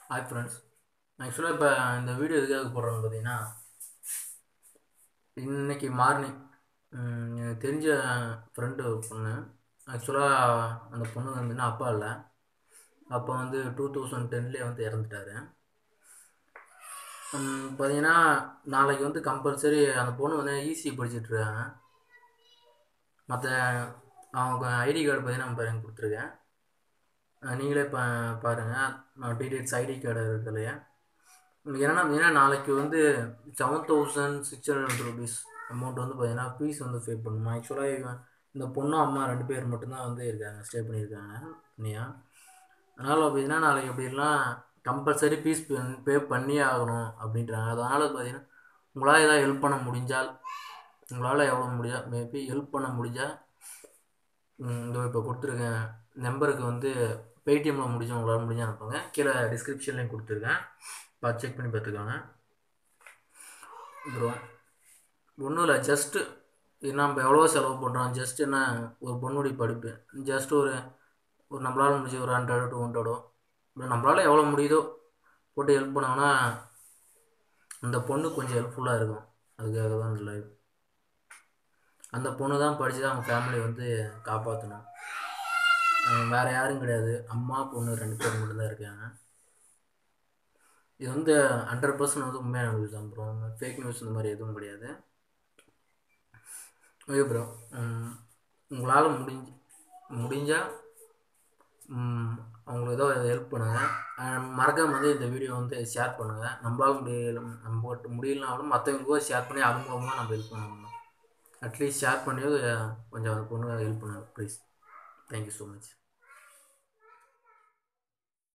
hi friends ஆக்சுவலாக இப்போ இந்த வீடியோ எதுக்காக போடுறோன்னு பார்த்தீங்கன்னா இன்னைக்கு மார்னிங் எனக்கு தெரிஞ்ச ஃப்ரெண்டு ஒரு பொண்ணு ஆக்சுவலாக அந்த பொண்ணு வந்துன்னா அப்பா இல்லை அப்போ வந்து டூ தௌசண்ட் டென்லேயே வந்து இறந்துட்டாரு பார்த்தீங்கன்னா நாளைக்கு வந்து கம்பல்சரி அந்த பொண்ணு வந்து ஈஸி படிச்சிட்ருக்காங்க மற்ற அவங்க ஐடி கார்டு பார்த்தீங்கன்னா நம்ம எனக்கு கொடுத்துருக்கேன் அஹ் நீங்களே பா பாருங்கள் நான் டீடைல்ஸ் ஐடி கார்டு இருக்கு இல்லையா ஏன்னா ஏன்னா நாளைக்கு வந்து seven thousand six hundred rupees amount வந்து பார்த்தீங்கன்னா ஃபீஸ் வந்து பே பண்ணணும் ஆக்சுவலாக இவன் இந்த பொண்ணும் அம்மா ரெண்டு பேர் மட்டும்தான் வந்து இருக்காங்க ஸ்டே பண்ணியிருக்காங்க தனியாக அதனால் பார்த்தீங்கன்னா நாளைக்கு அப்படிலாம் கம்பல்சரி ஃபீஸ் பே பண்ணியே ஆகணும் அப்படின்றாங்க அதனால் பார்த்தீங்கன்னா உங்களால் ஏதாவது ஹெல்ப் பண்ண முடிஞ்சால் உங்களால் எவ்வளோ முடிஞ்சா மேபி ஹெல்ப் பண்ண முடிஞ்சால் இதோ இப்போ கொடுத்துருக்கேன் நம்பருக்கு வந்து பேடிஎம்மில் முடிஞ்சு உங்களால் முடிஞ்சு அனுப்புங்க கீழே டிஸ்கிரிப்ஷன்லேயும் கொடுத்துருக்கேன் பார்த்து செக் பண்ணி பார்த்துக்கோங்க ப்ரோ ஒன்றும் இல்லை ஜஸ்ட்டு நம்ம எவ்வளோ செலவு பண்ணுறோம் ஜஸ்ட் என்ன ஒரு பொண்ணுடைய படிப்பு ஜஸ்ட் ஒரு ஒரு நம்மளால் முடிஞ்ச ஒரு ஹண்ட்ரடோ டூ ஹண்ட்ரடோ இல்லை நம்மளால் எவ்வளோ முடியுதோ போட்டு ஹெல்ப் பண்ணோம்னா அந்த பொண்ணு கொஞ்சம் ஹெல்ப்ஃபுல்லாக இருக்கும் அதுக்காக தான் இந்த லைவ் அந்த பொண்ணு தான் படித்து தான் அவங்க ஃபேமிலி வந்து காப்பாற்றணும் வேறு யாரும் கிடையாது அம்மா பொண்ணு ரெண்டு பேர் மட்டும்தான் இருக்காங்க இது வந்து ஹண்ட்ரட் பர்சன்ட் வந்து உண்மையான நியூஸ் தான் ப்ரோ ஃபேக் நியூஸ் இந்த மாதிரி எதுவும் கிடையாது ஓகே ப்ரோ உங்களால் முடிஞ்சு முடிஞ்சால் அவங்களுக்கு ஏதோ ஹெல்ப் பண்ணுங்கள் மறக்காம வந்து இந்த வீடியோ வந்து ஷேர் பண்ணுங்கள் நம்மளால முடியல நம்ம முடியலனாலும் மற்றவங்க ஷேர் பண்ணி அது மூலமாக நம்ம ஹெல்ப் பண்ணணும் அட்லீஸ்ட் ஷேர் பண்ணியோ கொஞ்சம் அந்த பொண்ணு ஹெல்ப் பண்ணுங்க ப்ளீஸ் தேங்க்யூ ஸோ மச்